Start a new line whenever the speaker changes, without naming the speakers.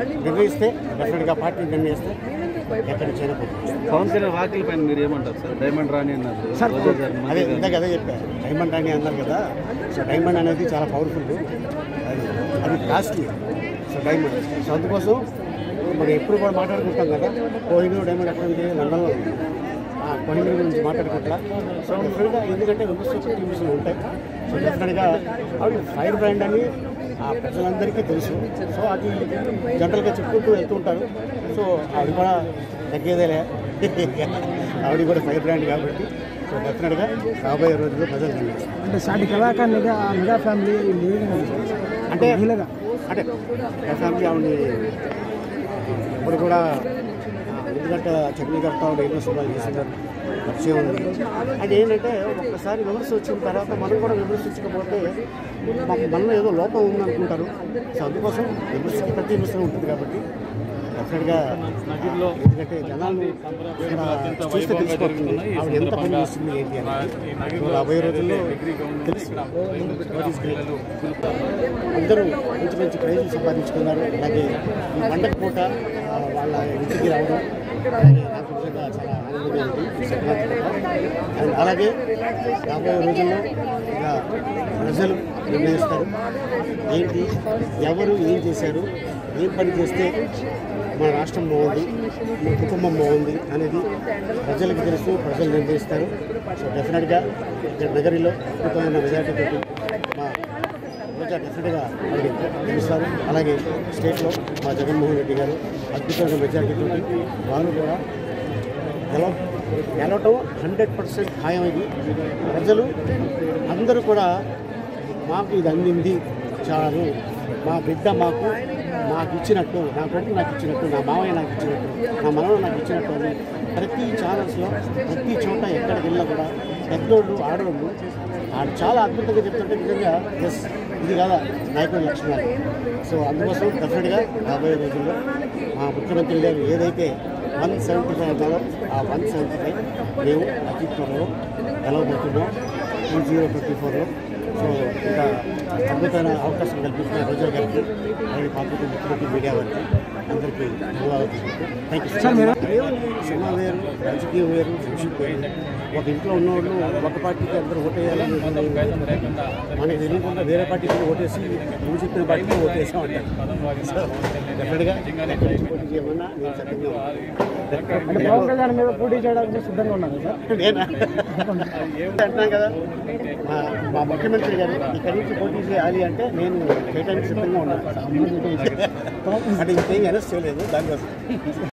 నిర్ణయిస్తే డెఫినెట్గా పార్టీ నిర్ణయిస్తే ఎక్కడికి చేరకూడదు
పవన్ కళ్యాణ్ వాకిల పైన మీరు ఏమంటారు సార్ డైమండ్ రాణి అన్నారు
సార్
రోజా గారు,
అదే
మంత్రి గారు.
ఇందాక అదే చెప్పారు డైమండ్ అని అన్నారు కదా సో డైమండ్ అనేది చాలా పవర్ఫుల్ అది అది కాస్ట్లీ సో డైమండ్ సో అందుకోసం మరి ఎప్పుడు కూడా మాట్లాడుకుంటాం కదా కోహినూర్ డైమండ్ ఎక్కడ ఉంది లండన్లో ఉంది ఆ కోహినూర్ గురించి మాట్లాడుకుంటా సో డెఫినెట్గా ఎందుకంటే విమర్శలు టీమ్స్ ఉంటాయి సో డెఫినెట్గా ఆవిడ ఫైర్ బ్రాండ్ అని ఆ ప్రజలందరికీ తెలుసు సో అది జనరల్గా చెప్పుకుంటూ వెళ్తూ ఉంటారు సో ఆవిడ కూడా తగ్గేదేలే ఆవిడ కూడా ఫైర్ బ్రాండ్ కాబట్టి సో డెఫినెట్గా రాబోయే రోజుల్లో ప్రజలు నిర్ణయిస్తారు.
అంటే సాటి కళాకారు నిఘా నిఘా ఫ్యామిలీ లీడింగ్
అంటే
మహిళగా
అంటే నా ఫ్యామిలీ ఆవిడని ఇప్పుడు కూడా ఆ, ఎందుకంటే చట్నీ కడతా ఉండే ఎన్నో సినిమాలు చేస్తున్నారు పరిచయం ఉంది అది ఏంటంటే ఒక్కసారి విమర్శ వచ్చిన తర్వాత మనం కూడా విమర్శించకపోతే మాకు మనలో ఏదో లోపం ఉందనుకుంటారు సో అందుకోసం విమర్శకి ప్రతి విమర్శ ఉంటుంది కాబట్టి డెఫినెట్గా ఎందుకంటే జనాలు ఇక్కడ చూస్తే తెలిసిపోతుంది ఆవిడ ఎంత పని చేస్తుంది ఏంటి అని సో రాబోయే రోజుల్లో తెలుసు What is great. అందరూ మంచి మంచి ప్రైజులు సంపాదించుకున్నారు అలాగే ఈ పండగ పూట ఆ, వాళ్ళ ఇంటికి రావడం అలాగే నాకు నిజంగా చాలా ఆనందంగా ఉంది ఈ సంక్రాంతి పూట. అండ్ అలాగే రాబోయే రోజుల్లో ఇక ప్రజలు నిర్ణయిస్తారు ఏంటి ఎవరు ఏం చేశారు ఏం పని చేస్తే మన రాష్ట్రం బాగుంది మన కుటుంబం బాగుంది అనేది ప్రజలకు తెలుసు ప్రజలు నిర్ణయిస్తారు సో డెఫినెట్గా ఇక్కడ నగరిలో అద్భుతమైన మెజార్టీ మా రోజా డెఫినెట్గా మరి గెలుస్తారు అలాగే స్టేట్లో మా జగన్మోహన్ రెడ్డి గారు అద్భుతమైన మెజార్టీ తోటి వారు కూడా గెలవ గెలవటం హండ్రెడ్ పర్సెంట్ ఖాయమైంది ప్రజలు అందరూ కూడా మాకు ఇది అందింది చాలు మా బిడ్డ మాకు మాకు ఇచ్చినట్టు నా కొడుకు నాకు ఇచ్చినట్టు నా మావయ్య నాకు ఇచ్చినట్టు నా మనవ నాకు ఇచ్చినట్టు అని ప్రతి ఛానల్స్లో ప్రతి చోట ఎక్కడికి వెళ్ళినా కూడా పెద్దోళ్ళు ఆడవాళ్ళు ఆడు చాలా అద్భుతంగా చెప్తుంటే నిజంగా ఎస్ ఇది కదా నాయకుడి లక్షణాలు సో అందుకోసం డెఫినెట్గా రాబోయే రోజుల్లో మా ముఖ్యమంత్రి గారు ఏదైతే వన్ సెవెంటీ ఫైవ్ అన్నారో ఆ వన్ సెవెంటీ ఫైవ్ మేము అతి త్వరలో గెలవబోతున్నాం టూ జీరో ట్వంటీ ఫోర్లో సో ఇంకా అద్భుతమైన అవకాశం కల్పించిన రోజా గారికి అలాగే పాత్రిక ముఖ్యమంత్రి మీడియా వారికి అందరికీ ధన్యవాదాలు థ్యాంక్ యూ
సార్, మీరు-
సినిమా వేరు రాజకీయం వేరు ఫ్రెండ్షిప్ వేరు ఒక ఇంట్లో ఉన్నవాళ్ళు ఒక పార్టీకి అందరూ ఓటేయాలని మనకి తెలియకుండా వేరే పార్టీకి ఓటేసి నువ్వు చెప్పిన పార్టీకి ఓటేసాం అంటారు సో డెఫినెట్గా ఎక్కడి నుంచి పోటీ చేయమన్నా నేను సిద్ధంగా
అంటే పవన్
ఉన్నాను
కళ్యాణ్ మీద పోటీ చేయడానికి సిద్ధంగా ఉన్నారు సార్
నేనా అంటున్నాను కదా మా మా ముఖ్యమంత్రి గారు ఇక్కడి నుంచి పోటీ చేయాలి అంటే నేను చేయడానికి సిద్ధంగా ఉన్నాను అంటే ఇంకేం అరెస్ట్ చేయలేదు దానికోసం